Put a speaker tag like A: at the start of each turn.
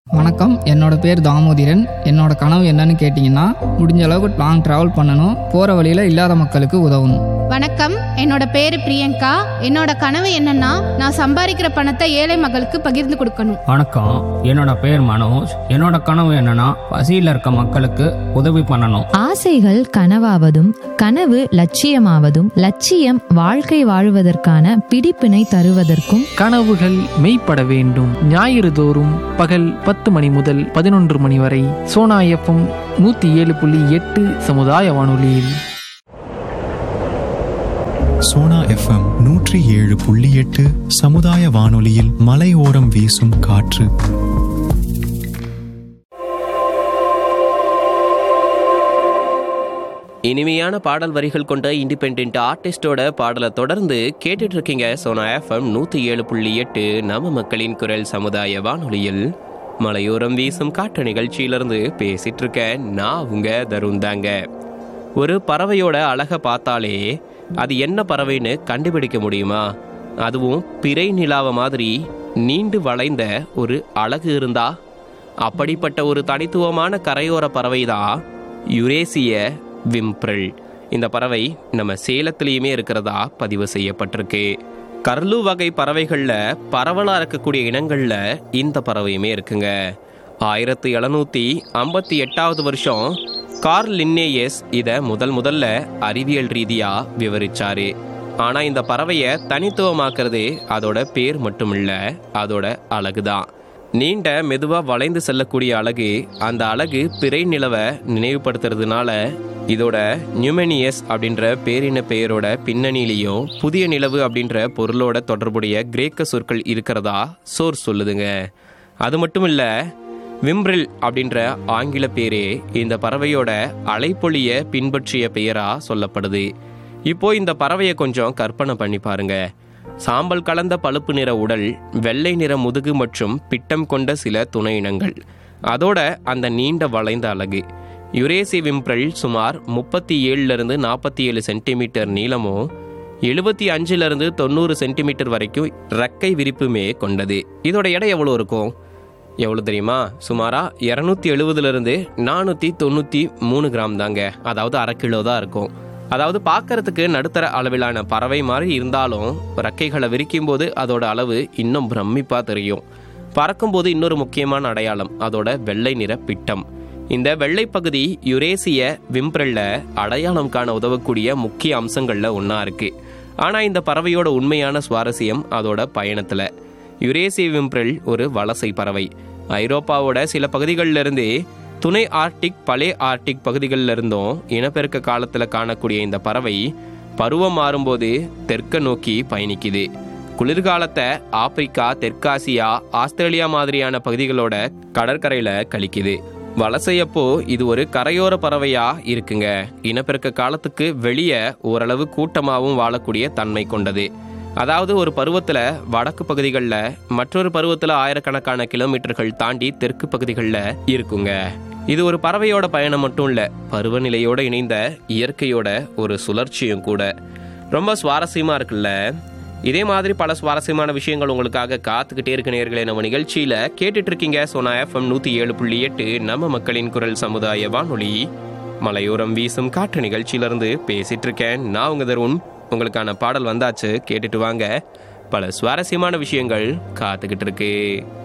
A: வணக்கம் என்னோட பேர் தாமோதிரன் என்னோட கனவு என்னன்னு கேட்டிங்கன்னா முடிஞ்ச அளவுக்கு லாங் ட்ராவல் பண்ணணும் போகிற வழியில் இல்லாத மக்களுக்கு உதவணும்
B: வணக்கம் என்னோட பேரு பிரியங்கா என்னோட கனவு என்னன்னா நான் சம்பாதிக்கிற பணத்தை ஏழை மக்களுக்கு பகிர்ந்து கொடுக்கணும்
C: வணக்கம் என்னோட பேர் மனோஜ் என்னோட கனவு என்னன்னா பசியில் இருக்க மக்களுக்கு உதவி பண்ணணும்
D: ஆசைகள் கனவாவதும் கனவு லட்சியமாவதும் லட்சியம் வாழ்க்கை வாழுவதற்கான பிடிப்பினை தருவதற்கும்
E: கனவுகள் மெய்ப்பட வேண்டும் ஞாயிறு தோறும் பகல் பத்து மணி முதல் பதினொன்று மணி வரை சோனா எஃப்எம் நூற்றி ஏழு புள்ளி எட்டு சமுதாய வானொலியில்
F: சோனா எஃப்எம் நூற்றி ஏழு புள்ளி எட்டு சமுதாய வானொலியில் மலையோரம் வீசும் காற்று
G: இனிமையான பாடல் வரிகள் கொண்ட இண்டிபெண்ட் ஆர்டிஸ்டோட பாடலை தொடர்ந்து கேட்டுட்டு இருக்கீங்க சோனா எஃப்எம் நூற்றி ஏழு புள்ளி எட்டு நம்ம மக்களின் குரல் சமுதாய வானொலியில் மலையோரம் வீசும் காற்று நிகழ்ச்சியிலிருந்து பேசிட்டு இருக்கேன் நான் உங்க தருண் தாங்க ஒரு பறவையோட அழகை பார்த்தாலே அது என்ன பறவைன்னு கண்டுபிடிக்க முடியுமா அதுவும் பிறை நிலாவ மாதிரி நீண்டு வளைந்த ஒரு அழகு இருந்தா அப்படிப்பட்ட ஒரு தனித்துவமான கரையோர பறவை தான் யுரேசிய விம்ப்ரில் இந்த பறவை நம்ம சேலத்திலையுமே இருக்கிறதா பதிவு செய்யப்பட்டிருக்கு கர்லு வகை பறவைகளில் பரவலாக இருக்கக்கூடிய இனங்களில் இந்த பறவையுமே இருக்குங்க ஆயிரத்தி எழுநூற்றி ஐம்பத்தி எட்டாவது வருஷம் கார்ல் லின்னேயஸ் இதை முதல் முதல்ல அறிவியல் ரீதியாக விவரிச்சாரு ஆனால் இந்த பறவையை தனித்துவமாக்குறது அதோட பேர் மட்டும் இல்லை அதோட அழகு தான் நீண்ட மெதுவாக வளைந்து செல்லக்கூடிய அழகு அந்த அழகு பிறை நிலவை நினைவுபடுத்துறதுனால இதோட நியூமெனியஸ் அப்படின்ற பேரின பெயரோட பின்னணியிலையும் புதிய நிலவு அப்படின்ற பொருளோட தொடர்புடைய கிரேக்க சொற்கள் இருக்கிறதா சோர் சொல்லுதுங்க அது மட்டும் இல்லை விம்ரில் அப்படின்ற ஆங்கில பேரே இந்த பறவையோட அலைப்பொழிய பின்பற்றிய பெயரா சொல்லப்படுது இப்போ இந்த பறவையை கொஞ்சம் கற்பனை பண்ணி பாருங்க சாம்பல் கலந்த பழுப்பு நிற உடல் வெள்ளை நிற முதுகு மற்றும் பிட்டம் கொண்ட சில துணை இனங்கள் அதோட அந்த நீண்ட வளைந்த அலகு யுரேசி விம்ப்ரல் சுமார் முப்பத்தி ஏழுலேருந்து நாற்பத்தி ஏழு சென்டிமீட்டர் நீளமும் எழுபத்தி அஞ்சுலேருந்து தொண்ணூறு சென்டிமீட்டர் வரைக்கும் ரெக்கை விரிப்புமே கொண்டது இதோட எடை எவ்வளோ இருக்கும் எவ்வளோ தெரியுமா சுமாராக இரநூத்தி எழுபதுலேருந்து நானூற்றி தொண்ணூற்றி மூணு கிராம் தாங்க அதாவது அரை கிலோ தான் இருக்கும் அதாவது பார்க்கறதுக்கு நடுத்தர அளவிலான பறவை மாதிரி இருந்தாலும் ரெக்கைகளை விரிக்கும் போது அதோட அளவு இன்னும் பிரமிப்பாக தெரியும் பறக்கும்போது இன்னொரு முக்கியமான அடையாளம் அதோட வெள்ளை நிற பிட்டம் இந்த வெள்ளை பகுதி யுரேசிய விம்ப்ரல்ல அடையாளம் காண உதவக்கூடிய முக்கிய அம்சங்கள்ல ஒன்றா இருக்கு ஆனால் இந்த பறவையோட உண்மையான சுவாரஸ்யம் அதோட பயணத்தில் யுரேசிய விம்ப்ரல் ஒரு வலசை பறவை ஐரோப்பாவோட சில பகுதிகளில் இருந்து துணை ஆர்டிக் பலே ஆர்டிக் பகுதிகளில் இருந்தும் இனப்பெருக்க காலத்தில் காணக்கூடிய இந்த பறவை பருவம் மாறும்போது தெற்க நோக்கி பயணிக்குது குளிர்காலத்தை ஆப்பிரிக்கா தெற்காசியா ஆஸ்திரேலியா மாதிரியான பகுதிகளோட கடற்கரையில் கழிக்குது வலசையப்போ இது ஒரு கரையோர பறவையா இருக்குங்க இனப்பெருக்க காலத்துக்கு வெளியே ஓரளவு கூட்டமாகவும் வாழக்கூடிய தன்மை கொண்டது அதாவது ஒரு பருவத்தில் வடக்கு பகுதிகளில் மற்றொரு பருவத்தில் ஆயிரக்கணக்கான கிலோமீட்டர்கள் தாண்டி தெற்கு பகுதிகளில் இருக்குங்க இது ஒரு பறவையோட பயணம் மட்டும் இல்லை பருவநிலையோட இணைந்த இயற்கையோட ஒரு சுழற்சியும் கூட ரொம்ப சுவாரஸ்யமாக இருக்குல்ல இதே மாதிரி பல சுவாரஸ்யமான விஷயங்கள் உங்களுக்காக காத்துக்கிட்டே இருக்க நேர்களே நம்ம நிகழ்ச்சியில் கேட்டுட்டு இருக்கீங்க சோனா எஃப்எம் நூற்றி ஏழு புள்ளி எட்டு நம்ம மக்களின் குரல் சமுதாய வானொலி மலையோரம் வீசும் காற்று நிகழ்ச்சியிலிருந்து பேசிட்டு இருக்கேன் நான் உங்க தருண் உங்களுக்கான பாடல் வந்தாச்சு கேட்டுட்டு வாங்க பல சுவாரஸ்யமான விஷயங்கள் காத்துக்கிட்டு இருக்கு